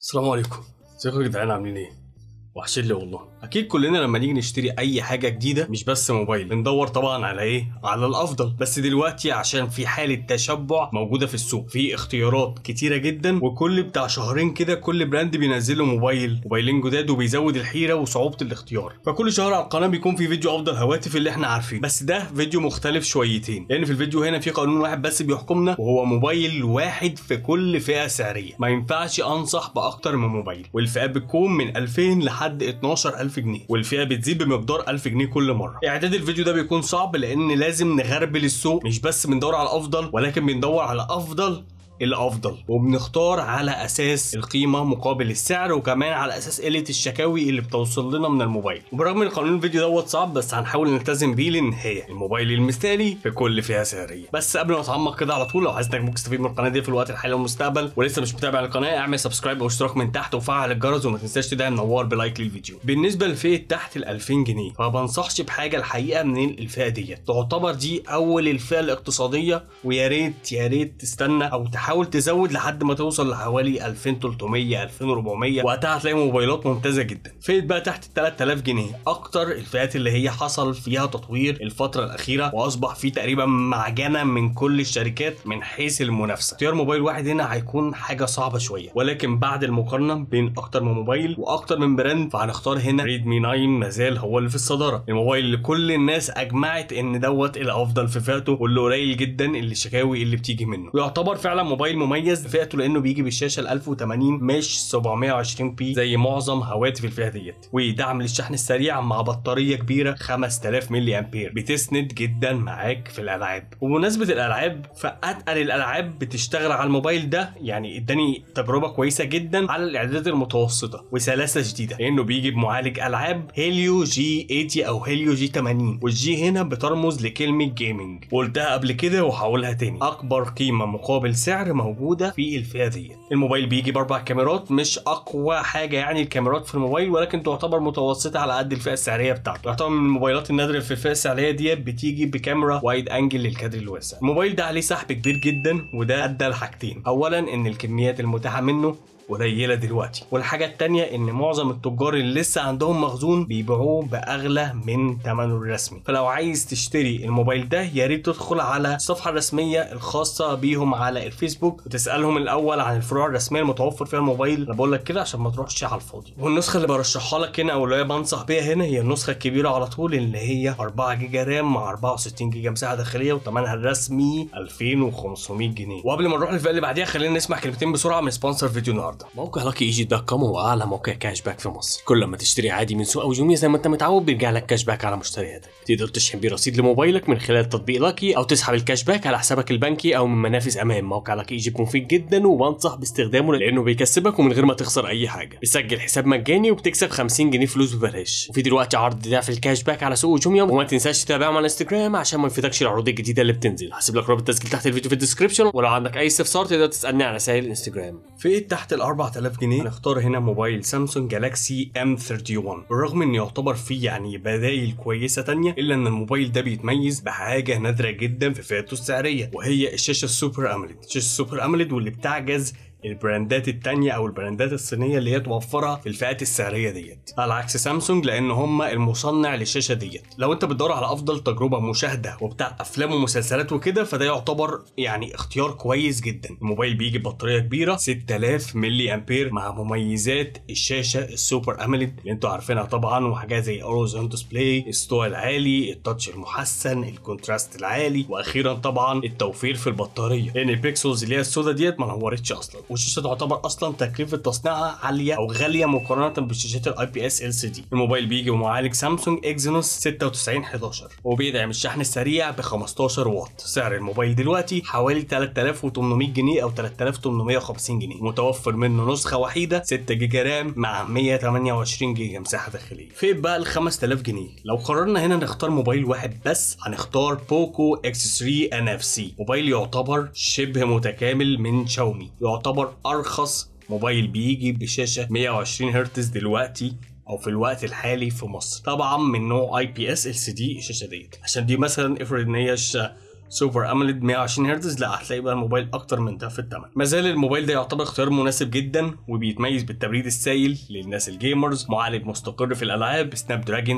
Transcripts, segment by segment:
السلام عليكم ازيكم يا جدعان عاملين ايه وحشين لي والله اكيد كلنا لما نيجي نشتري اي حاجه جديده مش بس موبايل بندور طبعا على ايه على الافضل بس دلوقتي عشان في حاله تشبع موجوده في السوق في اختيارات كتيره جدا وكل بتاع شهرين كده كل براند بينزل له موبايل موبايلين جداد وبيزود الحيره وصعوبه الاختيار فكل شهر على القناه بيكون في فيديو افضل هواتف اللي احنا عارفين بس ده فيديو مختلف شويتين لان في الفيديو هنا في قانون واحد بس بيحكمنا وهو موبايل واحد في كل فئه سعريه ما ينفعش انصح باكتر من موبايل والفئات بتكون من 2000 لحد 12000 جنيه والفئه بتزيد بمقدار 1000 جنيه كل مره اعداد الفيديو ده بيكون صعب لان لازم نغربل السوق مش بس بندور على الافضل ولكن بندور على افضل الافضل وبنختار على اساس القيمه مقابل السعر وكمان على اساس قله الشكاوي اللي بتوصل لنا من الموبايل وبرغم ان قانون الفيديو دوت صعب بس هنحاول نلتزم بيه للنهايه الموبايل المثالي في كل فئه سعريه بس قبل ما نتعمق كده على طول لو عايز انك تستفيد من القناه دي في الوقت الحالي والمستقبل ولسه مش متابع القناه اعمل سبسكرايب او اشتراك من تحت وفعل الجرس وما تنساش تدعم نوار بلايك للفيديو بالنسبه لفئه تحت ال 2000 جنيه فما بنصحش بحاجه الحقيقه من الفئه ديت تعتبر دي اول الفئه الاقتصاديه ويا ريت يا ريت تستنى او تحاول تزود لحد ما توصل لحوالي 2300 2400 وقتها هتلاقي موبايلات ممتازه جدا فئه بقى تحت ال 3000 جنيه اكتر الفئات اللي هي حصل فيها تطوير الفتره الاخيره واصبح في تقريبا معجنه من كل الشركات من حيث المنافسه اختيار موبايل واحد هنا هيكون حاجه صعبه شويه ولكن بعد المقارنه بين اكتر من موبايل واكتر من براند فهنختار هنا ريدمي 9 مازال هو اللي في الصداره الموبايل اللي كل الناس اجمعت ان دوت الافضل في فئته واللي قليل جدا اللي الشكاوي اللي بتيجي منه ويعتبر فعلا موبايل مميز فئته لانه بيجي بالشاشه ال 1080 مش 720 بي زي معظم هواتف الفئه ديت ودعم للشحن السريع مع بطاريه كبيره 5000 ملي امبير بتسند جدا معاك في الالعاب وبمناسبه الالعاب فاتقل الالعاب بتشتغل على الموبايل ده يعني اداني تجربه كويسه جدا على الاعدادات المتوسطه وسلاسه شديده لانه بيجي بمعالج العاب هيليو جي 80 او هيليو جي 80 والجي هنا بترمز لكلمه جيمنج وقلتها قبل كده وهقولها تاني اكبر قيمه مقابل سعر موجوده في الفئه دي الموبايل بيجي باربع كاميرات مش اقوى حاجه يعني الكاميرات في الموبايل ولكن تعتبر متوسطه على قد الفئه السعريه بتاعته يعتبر من الموبايلات النادره في الفئه السعريه ديت بتيجي بكاميرا وايد انجل للكادر الواسع الموبايل ده عليه سحب كبير جدا وده ادى لحاجتين اولا ان الكميات المتاحه منه قليلة دلوقتي والحاجة التانية ان معظم التجار اللي لسه عندهم مخزون بيبيعوه باغلى من ثمنه الرسمي فلو عايز تشتري الموبايل ده يا ريت تدخل على الصفحة الرسمية الخاصة بيهم على الفيسبوك وتسألهم الاول عن الفروع الرسمية المتوفر فيها الموبايل انا بقول لك كده عشان ما تروحش على الفاضي والنسخة اللي برشحها لك هنا او اللي بنصح بيها هنا هي النسخة الكبيرة على طول اللي هي 4 جيجا رام مع 64 جيجا مساحة داخلية وثمنها الرسمي 2500 جنيه وقبل ما نروح للفئة اللي بعديها خلينا نسمع كلمتين بسرعة من سبونسر فيديو النهارده موقع لاكي ايجي دوت كوم هو اعلى موقع كاش باك في مصر كل ما تشتري عادي من سوق او جوميا زي ما انت متعود بيرجع لك كاش باك على مشترياتك تقدر تشحن بيه رصيد لموبايلك من خلال تطبيق لاكي او تسحب الكاش باك على حسابك البنكي او من منافذ امان موقع لاكي ايجي مفيد جدا وبنصح باستخدامه لانه بيكسبك ومن غير ما تخسر اي حاجه بتسجل حساب مجاني وبتكسب 50 جنيه فلوس ببلاش وفي دلوقتي عرض ضعف الكاش باك على سوق جوميا وما تنساش تتابعهم على الانستجرام عشان ما يفوتكش العروض الجديده اللي بتنزل هسيب لك رابط التسجيل تحت الفيديو في الديسكربشن ولو عندك اي استفسار تقدر تسالني على رسائل الانستجرام في تحت ال 4000 جنيه هنختار هنا موبايل سامسونج جالاكسي ام 31 بالرغم ان يعتبر فيه يعني بدايل كويسه تانية الا ان الموبايل ده بيتميز بحاجه نادره جدا في فئته السعريه وهي الشاشه السوبر اموليد الشاشه السوبر اموليد واللي بتعجز البراندات التانية او البراندات الصينية اللي هي توفرها في الفئات السعرية ديت على عكس سامسونج لان هم المصنع للشاشة ديت لو انت بتدور على افضل تجربة مشاهدة وبتاع افلام ومسلسلات وكده فده يعتبر يعني اختيار كويس جدا الموبايل بيجي ببطارية كبيرة 6000 ملي امبير مع مميزات الشاشة السوبر اموليد اللي انتوا عارفينها طبعا وحاجات زي اولويز اون ديسبلاي الستوع العالي التاتش المحسن الكونتراست العالي واخيرا طبعا التوفير في البطارية لان البيكسلز اللي هي السودا ديت ما نورتش اصلا والشاشه تعتبر اصلا تكلفه تصنيعها عاليه او غاليه مقارنه بالشاشات الاي بي اس ال سي دي الموبايل بيجي بمعالج سامسونج اكزينوس 9611 وبيدعم الشحن السريع ب 15 واط سعر الموبايل دلوقتي حوالي 3800 جنيه او 3850 جنيه متوفر منه نسخه وحيده 6 جيجا رام مع 128 جيجا مساحه داخليه فين بقى ال 5000 جنيه لو قررنا هنا نختار موبايل واحد بس هنختار بوكو اكس 3 ان اف سي موبايل يعتبر شبه متكامل من شاومي يعتبر ارخص موبايل بيجي بشاشه 120 هرتز دلوقتي او في الوقت الحالي في مصر طبعا من نوع اي بي اس ال سي دي الشاشه ديت عشان دي مثلا افرض ان هي سوبر اموليد 120 هرتز لا هتلاقي بقى الموبايل اكتر من ده في الثمن ما زال الموبايل ده يعتبر اختيار مناسب جدا وبيتميز بالتبريد السائل للناس الجيمرز معالج مستقر في الالعاب سناب دراجون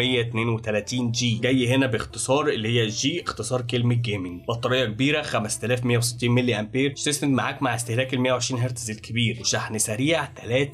732 جي جاي هنا باختصار اللي هي جي اختصار كلمه جيمنج بطاريه كبيره 5160 ملي امبير تسند معاك مع استهلاك ال 120 هرتز الكبير وشحن سريع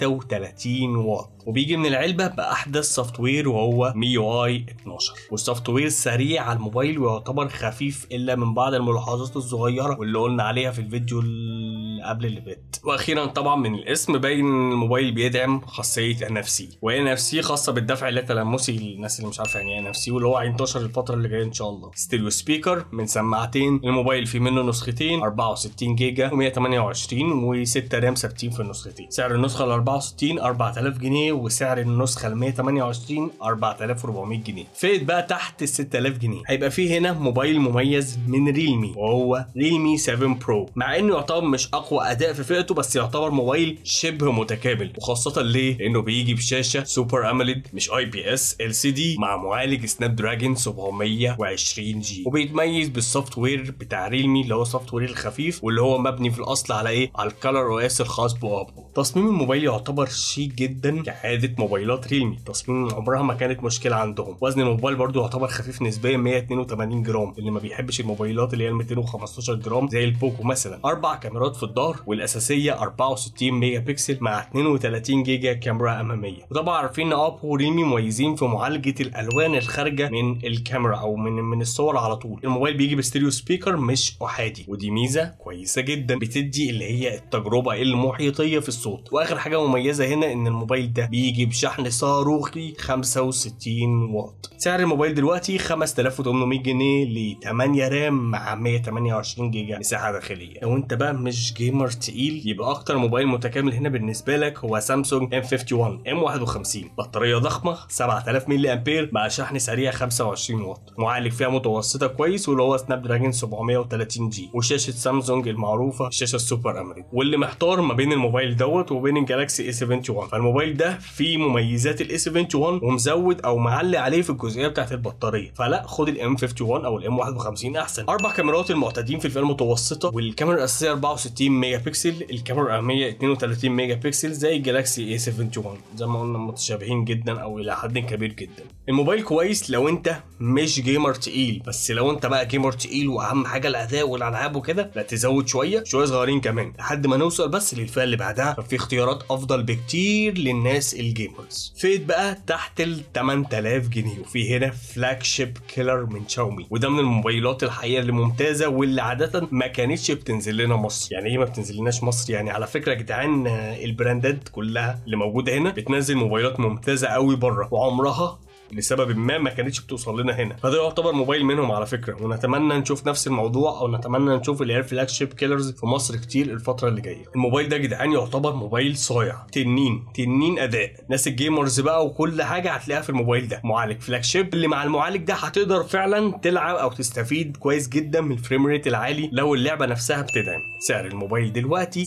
33 واط وبيجي من العلبه باحدث سوفت وير وهو مي يو اي 12 والسوفت وير سريع على الموبايل ويعتبر خفيف الا من بعض الملاحظات الصغيره واللي قلنا عليها في الفيديو اللي قبل اللي فات واخيرا طبعا من الاسم باين ان الموبايل بيدعم خاصيه ان اف سي وان اف سي خاصه بالدفع التلامسي للناس اللي مش عارفه يعني ايه ان اف سي واللي هو هينتشر الفتره اللي جايه ان شاء الله ستيريو سبيكر من سماعتين الموبايل فيه منه نسختين 64 جيجا و128 و6 رام ثابتين في النسختين سعر النسخه ال 64 4000 جنيه وسعر النسخه ال 128 4400 جنيه فئه بقى تحت ال 6000 جنيه هيبقى فيه هنا موبايل مميز من ريلمي وهو ريلمي 7 برو مع انه يعتبر مش اقوى اداء في فئته بس يعتبر موبايل شبه متكامل وخاصه ليه لانه بيجي بشاشه سوبر اموليد مش اي بي اس ال سي دي مع معالج سناب دراجون 720 جي وبيتميز بالسوفت وير بتاع ريلمي اللي هو السوفت وير الخفيف واللي هو مبني في الاصل على ايه على الكالر او اس الخاص بابو تصميم الموبايل يعتبر شيك جدا كعاده موبايلات ريلمي تصميم عمرها ما كانت مشكله عندهم وزن الموبايل برضو يعتبر خفيف نسبيا 182 جرام اللي ما بيحبش الموبايلات اللي هي ال 215 جرام زي البوكو مثلا اربع كاميرات في الظهر والاساسيه 64 ميجا بكسل مع 32 جيجا كاميرا اماميه وطبعا عارفين ان ابو وريلمي مميزين في معالجه الالوان الخارجه من الكاميرا او من من الصور على طول الموبايل بيجي بستيريو سبيكر مش احادي ودي ميزه كويسه جدا بتدي اللي هي التجربه المحيطيه في الصوت واخر حاجه مميزه هنا ان الموبايل ده بيجي بشحن صاروخي 65 واط سعر الموبايل دلوقتي 5800 جنيه ل 8 رام مع 128 جيجا مساحه داخليه لو انت بقى مش جيمر تقيل يبقى اكتر موبايل متكامل هنا بالنسبه لك هو سامسونج ام 51 ام 51 بطاريه ضخمه 7000 ملي امبير مع شحن سريع 25 واط معالج فيها متوسطه كويس واللي هو سناب دراجون 730 جي وشاشه سامسونج المعروفه الشاشه السوبر اموليد واللي محتار ما بين الموبايل دوت وبين الجالاكسي اي 71 فالموبايل ده فيه مميزات الاي 71 ومزود او معلي عليه في الجزئيه بتاعت البطاريه فلا خد الام 51 او الام 51 احسن اربع كاميرات المعتادين في الفئه المتوسطه والكاميرا الاساسيه 64 ميجا بكسل الكاميرا الاماميه 32 ميجا بكسل زي الجالاكسي اي 71 زي ما قلنا متشابهين جدا او الى حد كبير جدا الموبايل كويس لو انت مش جيمر تقيل بس لو انت بقى جيمر تقيل واهم حاجه الاداء والالعاب وكده لا تزود شويه شويه صغيرين كمان لحد ما نوصل بس للفئه اللي بعدها ففي اختيارات افضل بكتير للناس الجيمرز فئه بقى تحت ال 8000 جنيه وفي هنا فلاج شيب كيلر من شاومي وده من الموبايلات الحقيقه اللي ممتازه واللي عاده ما كانتش بتنزل لنا مصر يعني ايه ما بتنزلناش مصر يعني على فكره يا جدعان آه، البراندات كلها اللي موجوده هنا بتنزل موبايلات ممتازه قوي بره وعمرها لسبب ما ما كانتش بتوصل لنا هنا فده يعتبر موبايل منهم على فكره ونتمنى نشوف نفس الموضوع او نتمنى نشوف اللي هي الفلاج شيب كيلرز في مصر كتير الفتره اللي جايه الموبايل ده يا جدعان يعتبر موبايل صايع تنين تنين اداء ناس الجيمرز بقى وكل حاجه هتلاقيها في الموبايل ده معالج فلاج شيب اللي مع المعالج ده هتقدر فعلا تلعب او تستفيد كويس جدا من الفريم ريت العالي لو اللعبه نفسها بتدعم سعر الموبايل دلوقتي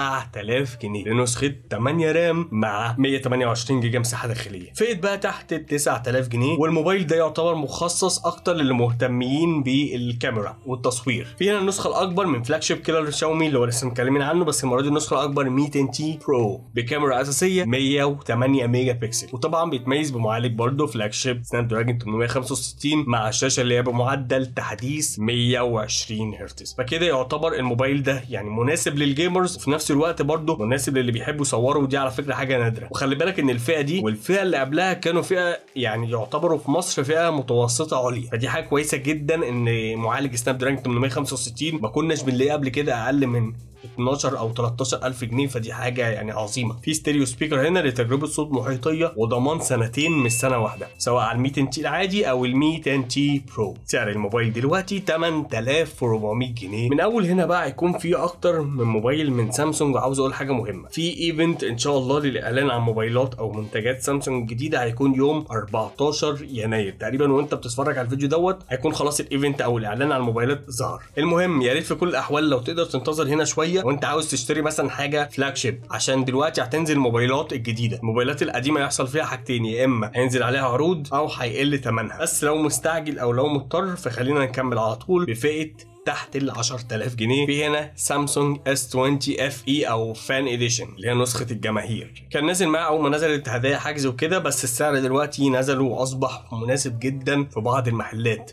7000 جنيه لنسخه 8 رام مع 128 جيجا مساحه داخليه فئه بقى تحت ال 9000 جنيه والموبايل ده يعتبر مخصص اكتر للي مهتمين بالكاميرا والتصوير في هنا النسخه الاكبر من فلاج شيب كيلر شاومي اللي هو لسه متكلمين عنه بس المره دي النسخه الاكبر 200 تي برو بكاميرا اساسيه 108 ميجا بكسل وطبعا بيتميز بمعالج برضه فلاج شيب سناب دراجون 865 مع الشاشه اللي هي بمعدل تحديث 120 هرتز فكده يعتبر الموبايل ده يعني مناسب للجيمرز وفي نفس الوقت برضه مناسب للي بيحبوا يصوروا ودي على فكره حاجه نادره وخلي بالك ان الفئه دي والفئه اللي قبلها كانوا فئه يعني يعتبروا في مصر فئه متوسطه عليا فدي حاجه كويسه جدا ان معالج سناب دراجون 865 ما كناش بنلاقيه قبل كده اقل من 12 او 13 الف جنيه فدي حاجه يعني عظيمه في ستيريو سبيكر هنا لتجربه صوت محيطيه وضمان سنتين مش سنه واحده سواء على ال 200 تي العادي او ال 200 تي برو سعر الموبايل دلوقتي 8400 جنيه من اول هنا بقى هيكون في اكتر من موبايل من سامسونج وعاوز اقول حاجه مهمه في ايفنت ان شاء الله للاعلان عن موبايلات او منتجات سامسونج الجديده هيكون يوم 14 يناير تقريبا وانت بتتفرج على الفيديو دوت هيكون خلاص الايفنت او الاعلان عن الموبايلات ظهر المهم يا ريت في كل الاحوال لو تقدر تنتظر هنا شويه شويه وانت عاوز تشتري مثلا حاجه فلاج شيب عشان دلوقتي هتنزل الموبايلات الجديده الموبايلات القديمه يحصل فيها حاجتين يا اما هينزل عليها عروض او هيقل ثمنها بس لو مستعجل او لو مضطر فخلينا نكمل على طول بفئه تحت ال 10000 جنيه في هنا سامسونج اس 20 اف اي او فان اديشن اللي هي نسخه الجماهير كان نازل معاه اول ما نزلت هدايا حجز وكده بس السعر دلوقتي نزل واصبح مناسب جدا في بعض المحلات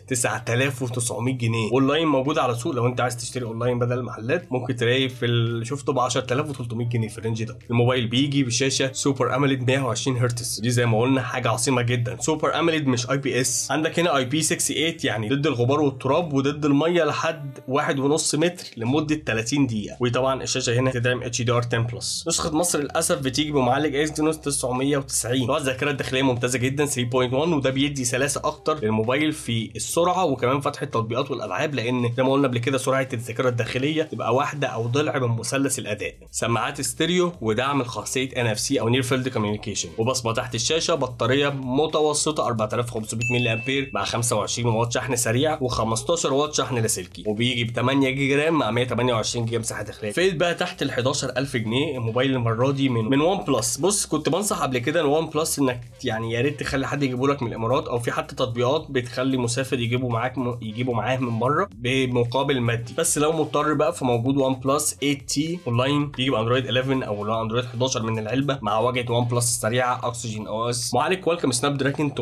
9900 جنيه اونلاين موجود على سوق لو انت عايز تشتري اونلاين بدل المحلات ممكن تلاقي في ال... شفته ب 10300 جنيه في الرينج ده الموبايل بيجي بشاشه سوبر اموليد 120 هرتز دي زي ما قلنا حاجه عظيمه جدا سوبر اموليد مش اي بي اس عندك هنا اي بي 68 يعني ضد الغبار والتراب وضد الميه لحد واحد ونص متر لمده 30 دقيقه وطبعا الشاشه هنا تدعم اتش دي ار 10 بلس نسخه مصر للاسف بتيجي بمعالج اكسينوس 990 نوع الذاكره الداخليه ممتازه جدا 3.1 وده بيدي سلاسه اكتر للموبايل في السرعه وكمان فتح التطبيقات والالعاب لان زي ما قلنا قبل كده سرعه الذاكره الداخليه تبقى واحده او ضلع من مثلث الاداء سماعات ستيريو ودعم خاصيه ان اف سي او نير فيلد كوميونيكيشن وبصمه تحت الشاشه بطاريه متوسطه 4500 ملي امبير مع 25 واط شحن سريع و15 واط شحن لاسلكي وبيجي ب 8 جيجا رام مع 128 جيجا مساحه داخليه فايد بقى تحت ال 11000 جنيه الموبايل المره دي من من وان بلس بص كنت بنصح قبل كده ان وان بلس انك يعني يا ريت تخلي حد يجيبه لك من الامارات او في حتى تطبيقات بتخلي مسافر يجيبه معاك م... يجيبه معاه من بره بمقابل مادي بس لو مضطر بقى فموجود وان بلس 8 تي اونلاين بيجي باندرويد 11 او لو اندرويد 11 من العلبه مع واجهه وان بلس السريعه اكسجين او اس معالج كوالكم سناب دراجون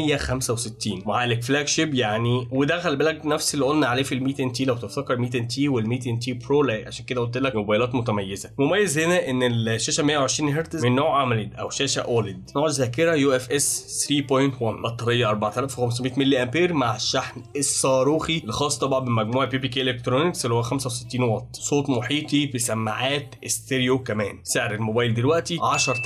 865 معالج فلاج شيب يعني وده خلي بالك نفس اللي قلنا عليه في ال 200 تي لو تفتكر 200 تي وال 200 تي برو لا عشان كده قلت لك موبايلات متميزه مميز هنا ان الشاشه 120 هرتز من نوع اموليد او شاشه اوليد نوع الذاكره يو اف اس 3.1 بطاريه 4500 ملي امبير مع الشحن الصاروخي الخاص طبعا بمجموعه بي بي كي الكترونكس اللي هو 65 واط صوت محيطي بسماعات استيريو كمان سعر الموبايل دلوقتي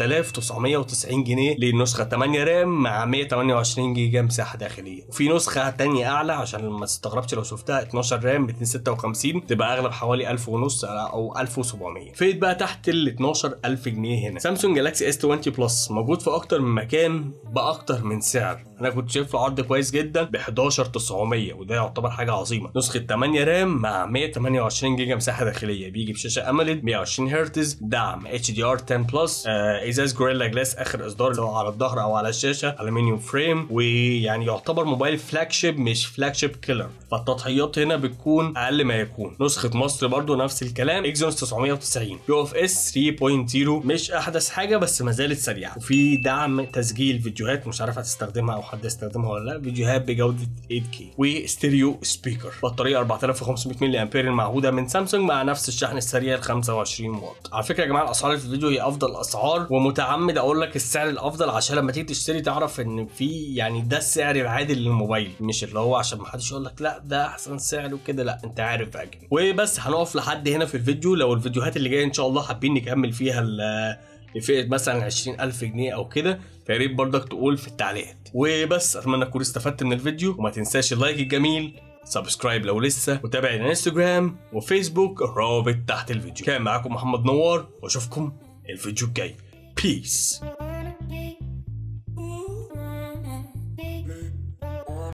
10990 جنيه للنسخه 8 رام مع 128 جيجا مساحه داخليه وفي نسخه تانية اعلى عشان ما تستغربش لو شفتها 12 رام 256 تبقى اغلب حوالي 1000 ونص او 1700 فيت بقى تحت ال 12000 جنيه هنا سامسونج جالاكسي اس 20 بلس موجود في اكتر من مكان باكتر من سعر انا كنت شايف له عرض كويس جدا ب 11900 وده يعتبر حاجه عظيمه نسخه 8 رام مع 128 جيجا مساحه داخليه بيجي بشاشه اموليد 120 هرتز دعم اتش دي ار 10 بلس آه ازاز جوريلا جلاس اخر اصدار سواء على الظهر او على الشاشه الومنيوم فريم ويعني يعتبر موبايل فلاج شيب مش فلاج شيب كيلر فالتضحيات هنا بتكون اقل ما يكون نسخه مصر برضو نفس الكلام اكزينوس 990 يو اف اس 3.0 مش احدث حاجه بس ما زالت سريعه وفي دعم تسجيل فيديوهات مش عارف هتستخدمها او حد يستخدمها ولا لا فيديوهات بجوده 8K وستيريو سبيكر بطاريه 4500 ملي امبير المعهوده من سامسونج مع نفس الشحن السريع ال 25 واط على فكره يا جماعه الاسعار في الفيديو هي افضل اسعار ومتعمد اقول لك السعر الافضل عشان لما تيجي تشتري تعرف ان في يعني ده السعر العادل للموبايل مش اللي هو عشان ما حدش يقول لك لا ده احسن سعر وكده لا انت عارف بقى كده وبس هنقف لحد هنا في الفيديو لو الفيديوهات اللي جايه ان شاء الله حابين نكمل فيها لفئه مثلا 20000 جنيه او كده فيا ريت برضك تقول في التعليقات وبس اتمنى تكون استفدت من الفيديو وما تنساش اللايك الجميل سبسكرايب لو لسه وتابع الانستجرام وفيسبوك الرابط تحت الفيديو كان معاكم محمد نوار واشوفكم الفيديو الجاي بيس